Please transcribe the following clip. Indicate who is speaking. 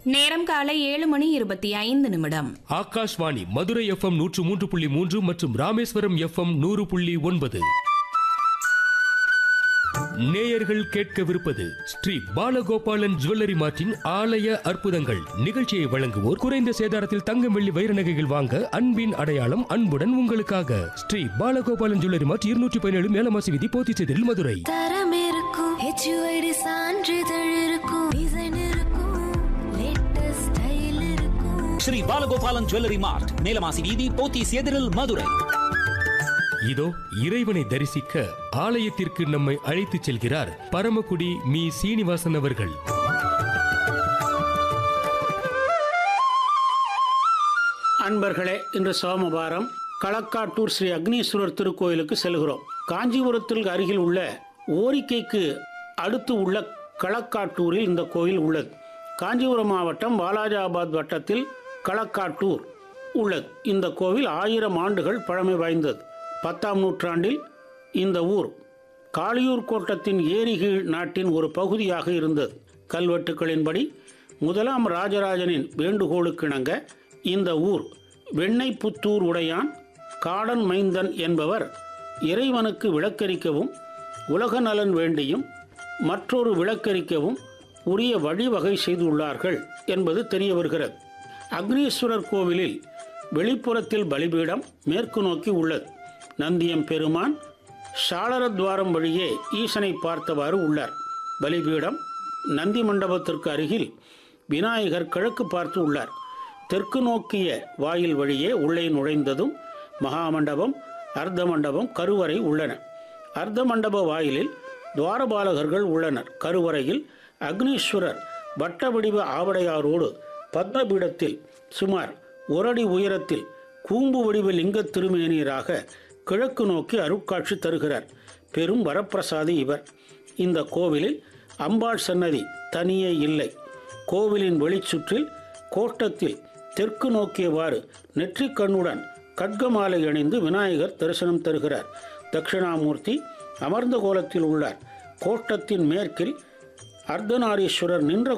Speaker 1: நேரம் காலை ஏழு மணி இருபத்தி ஐந்து நிமிடம்
Speaker 2: ஆகாஷ்வாணி மதுரை எஃப்எம் நூற்று மூன்று புள்ளி மூன்று மற்றும் ராமேஸ்வரம் எஃப்எம் நூறு புள்ளி ஒன்பது நேயர்கள் கேட்கவிருப்பது ஸ்ரீ பாலகோபாலன் ஜுவல்லரி மார்ட்டின் ஆலய அற்புதங்கள் நிகழ்ச்சியை வழங்குவோர் குறைந்த சேதாரத்தில் தங்கம் வெள்ளி வைர நகைகள் வாங்க அன்பின் அடையாளம் அன்புடன் உங்களுக்காக ஸ்ரீ பாலகோபாலன் ஜுவல்லரி மார்ட் இருநூற்றி பதினேழு மேலமாசி விதி போத்திச்செதில் மதுரை
Speaker 3: தரம் இருக்கும் ஹெச்யூஐடி சான்றிதழ் இருக்கும் டிசைன் இருக்கும் லேட்டஸ்ட் ஸ்டைல் இருக்கும்
Speaker 4: ஸ்ரீ பாலகோபாலன் ஜுவல்லரி மார்ட் மேலமாசி வீதி போத்தீஸ் எதிரில் மதுரை
Speaker 2: இதோ இறைவனை தரிசிக்க ஆலயத்திற்கு நம்மை அழைத்துச் செல்கிறார் பரமக்குடி மீ சீனிவாசன் அவர்கள்
Speaker 5: அன்பர்களே இன்று சோமவாரம் களக்காட்டூர் ஸ்ரீ அக்னீஸ்வரர் திருக்கோயிலுக்கு செல்கிறோம் காஞ்சிபுரத்தில் அருகில் உள்ள ஓரிக்கைக்கு அடுத்து உள்ள களக்காட்டூரில் இந்த கோயில் உள்ளது காஞ்சிபுரம் மாவட்டம் வாலாஜாபாத் வட்டத்தில் களக்காட்டூர் உள்ளது இந்த கோவில் ஆயிரம் ஆண்டுகள் பழமை வாய்ந்தது பத்தாம் நூற்றாண்டில் இந்த ஊர் காளியூர் கோட்டத்தின் ஏரிகீழ் நாட்டின் ஒரு பகுதியாக இருந்தது கல்வெட்டுகளின்படி முதலாம் ராஜராஜனின் வேண்டுகோளுக்கிணங்க இந்த ஊர் வெண்ணெய்ப்புத்தூர் உடையான் காடன் மைந்தன் என்பவர் இறைவனுக்கு விளக்கரிக்கவும் உலக நலன் வேண்டியும் மற்றொரு விளக்கரிக்கவும் உரிய வழிவகை செய்துள்ளார்கள் என்பது தெரிய வருகிறது அக்னீஸ்வரர் கோவிலில் வெளிப்புறத்தில் பலிபீடம் மேற்கு நோக்கி உள்ளது நந்தியம் பெருமான் சாளரத்வாரம் வழியே ஈசனை பார்த்தவாறு உள்ளார் பலிபீடம் நந்தி மண்டபத்திற்கு அருகில் விநாயகர் கிழக்கு பார்த்து உள்ளார் தெற்கு நோக்கிய வாயில் வழியே உள்ளே நுழைந்ததும் மகாமண்டபம் அர்த்த மண்டபம் கருவறை உள்ளன அர்த்த மண்டப வாயிலில் துவாரபாலகர்கள் உள்ளனர் கருவறையில் அக்னீஸ்வரர் வட்ட வடிவ ஆவடையாரோடு பத்மபீடத்தில் சுமார் ஒரு அடி உயரத்தில் கூம்பு வடிவ லிங்க திருமேனியராக கிழக்கு நோக்கி அருட்காட்சி தருகிறார் பெரும் வரப்பிரசாதி இவர் இந்த கோவிலில் அம்பாள் சன்னதி தனியே இல்லை கோவிலின் வெளிச்சுற்றில் கோட்டத்தில் தெற்கு நோக்கியவாறு நெற்றிக் கண்ணுடன் கட்கமாலை அணிந்து விநாயகர் தரிசனம் தருகிறார் தட்சிணாமூர்த்தி அமர்ந்த கோலத்தில் உள்ளார் கோட்டத்தின் மேற்கில் அர்த்தநாரீஸ்வரர் நின்ற